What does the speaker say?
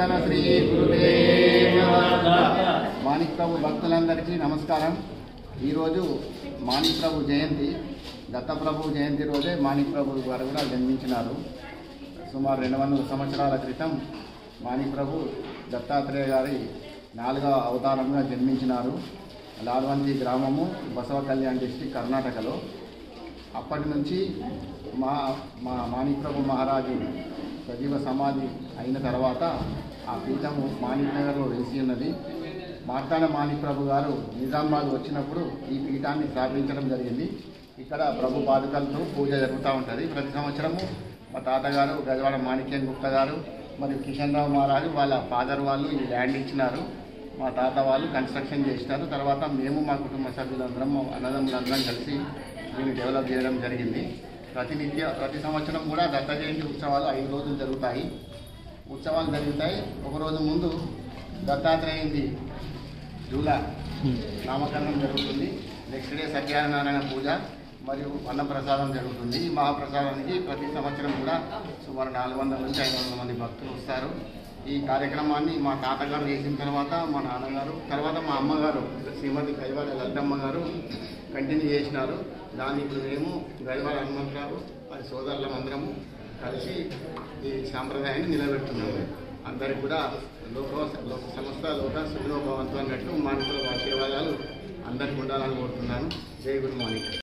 వందన శ్రీ గురుదేవ మాణిక్ ప్రభు భక్తులందరికీ నమస్కారం ఈరోజు మాణిక్ ప్రభు జయంతి దత్తప్రభు జయంతి రోజే మాణిక్ ప్రభు గారు కూడా జన్మించినారు సుమారు రెండు వందల సంవత్సరాల క్రితం మాణిక్ ప్రభు దత్తాత్రేయ గారి నాలుగవ అవతారంగా జన్మించినారు లాల్వంతి గ్రామము బసవ కళ్యాణ్ డిస్టిక్ కర్ణాటకలో అప్పటి నుంచి మా మా మాణిక్ ప్రభు మహారాజు సజీవ సమాధి అయిన తర్వాత ఆ పీఠము మాణిక్ నగర్లో వెలిసి ఉన్నది మార్తాండ మాణిక్ ప్రభు గారు నిజామాబాద్ వచ్చినప్పుడు ఈ పీఠాన్ని స్థాపించడం జరిగింది ఇక్కడ ప్రభు పాదుకలతో పూజ జరుగుతూ ఉంటుంది ప్రతి సంవత్సరము మా తాతగారు గజవాడ మాణిక్యం గుప్తా గారు మరియు కిషన్ రావు మహారాజు వాళ్ళ ఫాదర్ వాళ్ళు ఈ ల్యాండ్ ఇచ్చినారు మా తాత వాళ్ళు కన్స్ట్రక్షన్ చేసినారు తర్వాత మేము మా కుటుంబ సభ్యులందరం మా అన్నదమ్ములందరం కలిసి దీన్ని డెవలప్ చేయడం జరిగింది ప్రతినిత్య ప్రతి సంవత్సరం కూడా దత్త జయంతి ఉత్సవాలు ఐదు రోజులు జరుగుతాయి ఉత్సవాలు జరుగుతాయి ఒక రోజు ముందు దత్తాత్రేయంది జూల నామకరణం జరుగుతుంది నెక్స్ట్ డే సత్యనారాయణ పూజ మరియు అన్నప్రసాదం జరుగుతుంది ఈ మహాప్రసాదానికి ప్రతి సంవత్సరం కూడా సుమారు నాలుగు వందల నుంచి ఐదు వందల మంది భక్తులు వస్తారు ఈ కార్యక్రమాన్ని మా తాతగారు చేసిన తర్వాత మా నాన్నగారు తర్వాత మా అమ్మగారు శ్రీమతి కైవాడ లద్దమ్మ గారు కంటిన్యూ చేసినారు దాన్ని ఇప్పుడు మేము గైవాడ హనుమంతరావు అది సోదరులం అందరము కలిసి ఈ సాంప్రదాయాన్ని నిలబెడుతున్నాము అందరికి కూడా లోక లోక సంస్థ లోక సుఖినోభవంతో అన్నట్టు మానవుల ఆశీర్వాదాలు అందరికి ఉండాలని కోరుతున్నాను జై గురు మాణిక్